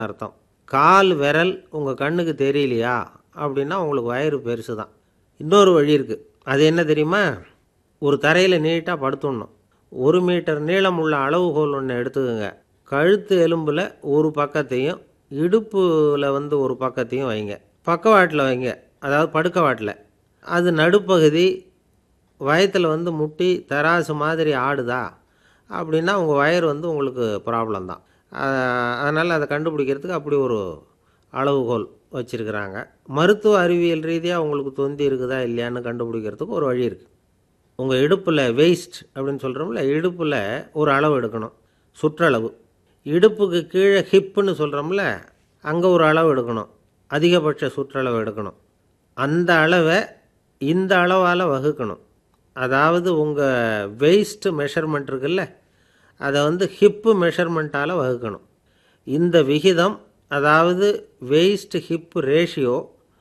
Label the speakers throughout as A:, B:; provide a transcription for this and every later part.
A: அர்த்தம் கால் விரல் உங்கள் கண்ணுக்கு தெரியலையா அப்படின்னா உங்களுக்கு வயிறு பெருசு தான் இன்னொரு வழி இருக்குது அது என்ன தெரியுமா ஒரு தரையில் நீட்டாக படுத்துடணும் ஒரு மீட்டர் நீளம் உள்ள அளவுகோல் ஒன்று எடுத்துக்கோங்க கழுத்து எலும்பில் ஒரு பக்கத்தையும் இடுப்பில் வந்து ஒரு பக்கத்தையும் வைங்க பக்கவாட்டில் வைங்க அதாவது படுக்கவாட்டில் அது நடுப்பகுதி வயத்தில் வந்து முட்டி தராசு மாதிரி ஆடுதா அப்படின்னா உங்கள் வயர் வந்து உங்களுக்கு ப்ராப்ளம் தான் அதனால் அதை கண்டுபிடிக்கிறதுக்கு அப்படி ஒரு அளவுகோல் வச்சுருக்கிறாங்க மருத்துவ அறிவியல் ரீதியாக உங்களுக்கு தொந்தி இருக்குதா இல்லையான்னு கண்டுபிடிக்கிறதுக்கு ஒரு வழி இருக்குது உங்கள் இடுப்பில் வெயிஸ்ட் அப்படின்னு சொல்கிறோம்ல இடுப்பில் ஒரு அளவு எடுக்கணும் சுற்றளவு இடுப்புக்கு கீழே ஹிப்புன்னு சொல்கிறோம்ல அங்கே ஒரு அளவு எடுக்கணும் அதிகபட்ச சுற்றளவு எடுக்கணும் அந்த அளவை இந்த அளவால் வகுக்கணும் அதாவது உங்கள் வெயிஸ்ட் மெஷர்மெண்ட் இருக்குல்ல அதை வந்து ஹிப்பு மெஷர்மெண்ட்டால் வகுக்கணும் இந்த விகிதம் அதாவது வெயிஸ்ட் ஹிப் ரேஷியோ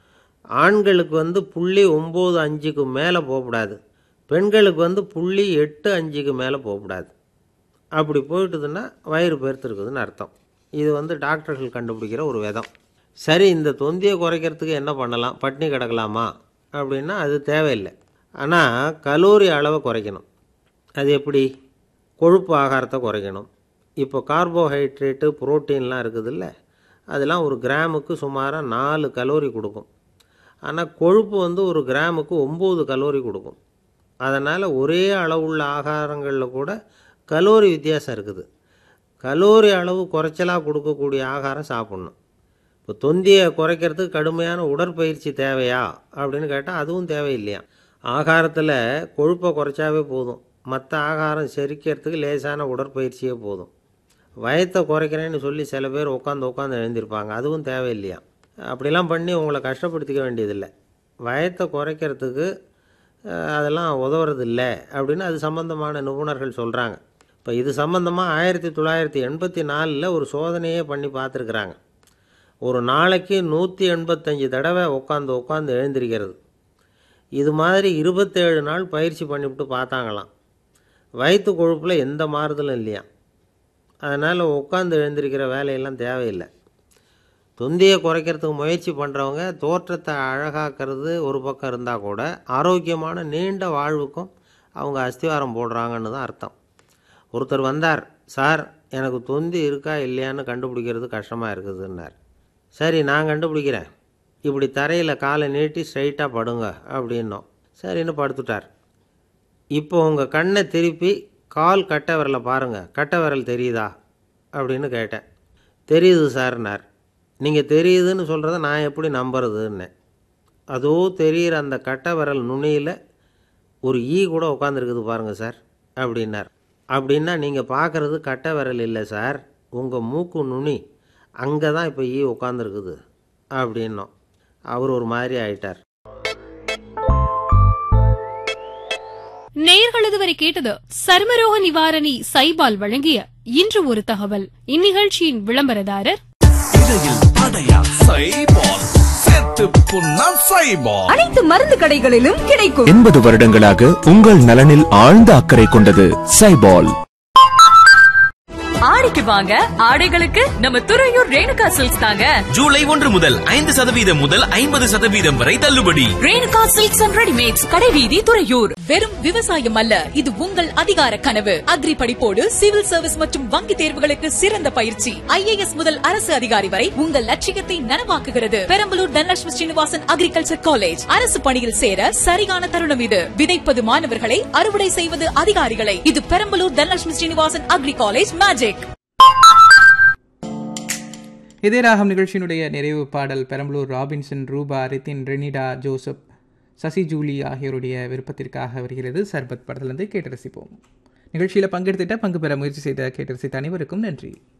A: ஆண்களுக்கு வந்து புள்ளி ஒம்பது அஞ்சுக்கு மேலே போகக்கூடாது பெண்களுக்கு வந்து புள்ளி எட்டு அஞ்சுக்கு மேலே போகக்கூடாது அப்படி போயிட்டுதுன்னா வயிறு பெருத்துருக்குதுன்னு அர்த்தம் இது வந்து டாக்டர்கள் கண்டுபிடிக்கிற ஒரு விதம் சரி இந்த தொந்தியை குறைக்கிறதுக்கு என்ன பண்ணலாம் பட்னி கிடக்கலாமா அப்படின்னா அது தேவையில்லை ஆனால் கலோரி அளவை குறைக்கணும் அது எப்படி கொழுப்பு ஆகாரத்தை குறைக்கணும் இப்போ கார்போஹைட்ரேட்டு புரோட்டீன்லாம் இருக்குதுல்ல அதெல்லாம் ஒரு கிராமுக்கு சுமாராக நாலு கலோரி கொடுக்கும் ஆனால் கொழுப்பு வந்து ஒரு கிராமுக்கு ஒம்பது கலோரி கொடுக்கும் அதனால் ஒரே அளவுள்ள ஆகாரங்களில் கூட கலோரி வித்தியாசம் இருக்குது கலோரி அளவு குறைச்சலாக கொடுக்கக்கூடிய ஆகாரம் சாப்பிட்ணும் இப்போ தொந்தியை குறைக்கிறதுக்கு கடுமையான உடற்பயிற்சி தேவையா அப்படின்னு கேட்டால் அதுவும் தேவையில்லையா ஆகாரத்தில் கொழுப்பை குறைச்சாவே போதும் மற்ற ஆகாரம் செரிக்கிறதுக்கு லேசான உடற்பயிற்சியே போதும் வயத்தை குறைக்கிறேன்னு சொல்லி சில பேர் உட்காந்து உட்காந்து எழுந்திருப்பாங்க அதுவும் தேவையில்லையா அப்படிலாம் பண்ணி உங்களை கஷ்டப்படுத்திக்க வேண்டியதில்லை வயத்தை குறைக்கிறதுக்கு அதெல்லாம் உதவுறது இல்லை அப்படின்னு அது சம்மந்தமான நிபுணர்கள் சொல்கிறாங்க இப்போ இது சம்மந்தமாக ஆயிரத்தி தொள்ளாயிரத்தி எண்பத்தி நாலில் ஒரு சோதனையே பண்ணி பார்த்துருக்குறாங்க ஒரு நாளைக்கு நூற்றி எண்பத்தஞ்சு தடவை உட்காந்து உட்காந்து எழுந்திருக்கிறது இது மாதிரி இருபத்தேழு நாள் பயிற்சி பண்ணிவிட்டு பார்த்தாங்களாம் வயிற்று கொழுப்பில் எந்த மாறுதலும் இல்லையா அதனால் உட்காந்து எழுந்திருக்கிற வேலையெல்லாம் தேவையில்லை தொந்தியை குறைக்கிறதுக்கு முயற்சி பண்ணுறவங்க தோற்றத்தை அழகாக்கிறது ஒரு பக்கம் இருந்தால் கூட ஆரோக்கியமான நீண்ட வாழ்வுக்கும் அவங்க அஸ்திவாரம் போடுறாங்கன்னு தான் அர்த்தம் ஒருத்தர் வந்தார் சார் எனக்கு தொந்தி இருக்கா இல்லையான்னு கண்டுபிடிக்கிறது கஷ்டமாக இருக்குதுன்னார் சரி நான் கண்டுபிடிக்கிறேன் இப்படி தரையில் காலை நீட்டி ஸ்ட்ரைட்டாக படுங்க அப்படின்னோம் சரின்னு படுத்துட்டார் இப்போ உங்கள் கண்ணை திருப்பி கால் கட்டை விரலை பாருங்கள் கட்டை விரல் தெரியுதா அப்படின்னு கேட்டேன் தெரியுது சார்னார் நீங்கள் தெரியுதுன்னு சொல்கிறத நான் எப்படி நம்புறதுன்னு அதோ தெரிகிற அந்த கட்டை விரல் நுனியில் ஒரு ஈ கூட உட்காந்துருக்குது பாருங்கள் சார் அப்படின்னார் அப்படின்னா நீங்கள் பார்க்குறது கட்டை விரல் இல்லை சார் உங்கள் மூக்கு நுனி அங்கே தான் இப்போ ஈ உட்காந்துருக்குது அப்படின்னோம் அவர் ஒரு மாதிரி ஆயிட்டார்
B: நேயர்கள் இதுவரை கேட்டது சர்மரோக நிவாரணி சைபால் வழங்கிய இன்று ஒரு தகவல் இந்நிகழ்ச்சியின் விளம்பரதாரர்
C: இடையில் தடையா சைபால் சேர்த்து புண்ணா சைபால்
D: அனைத்து மருந்து கடைகளிலும் கிடைக்கும்
E: எண்பது வருடங்களாக உங்கள் நலனில் ஆழ்ந்த அக்கறை கொண்டது சைபால்
F: ஆடிக்கு வாங்க ஆடைகளுக்கு நம்ம துறையூர் ரேணுகா சில்க்ஸ் தாங்க
G: ஜூலை ஒன்று முதல் ஐந்து சதவீதம் முதல் ஐம்பது சதவீதம் வரை தள்ளுபடி
F: ரேணுகா சில்க்ஸ் அண்ட் ரெடிமேட்ஸ் கடைவீதி துறையூர் வெறும் விவசாயம் அல்ல இது உங்கள் அதிகார கனவு அக்ரி படிப்போடு சிவில் சர்வீஸ் மற்றும் வங்கி தேர்வுகளுக்கு சிறந்த பயிற்சி ஐஏஎஸ் முதல் அரசு அதிகாரி வரை உங்கள் லட்சியத்தை நனவாக்குகிறது பெரம்பலூர் தனலட்சுமி ஸ்ரீனிவாசன் அக்ரிகல்ச்சர் காலேஜ் அரசு பணியில் சேர சரியான தருணம் இது விதைப்பது மாணவர்களை அறுவடை செய்வது அதிகாரிகளை இது Perambalur Dhanalakshmi Srinivasan agri college magic
H: இதே ராகம் நிகழ்ச்சியினுடைய நிறைவு பாடல் Perambalur Robinson Rupa Rithin Renita Joseph Sasi Julie ஆகியோருடைய விருப்பத்திற்காக வருகிறது சர்பத் படத்திலிருந்து கேட்டு ரசிப்போம் நிகழ்ச்சியில் பங்கெடுத்துட்ட பங்கு பெற முயற்சி செய்த கேட்டு ரசித்த அனைவருக்கும் நன்றி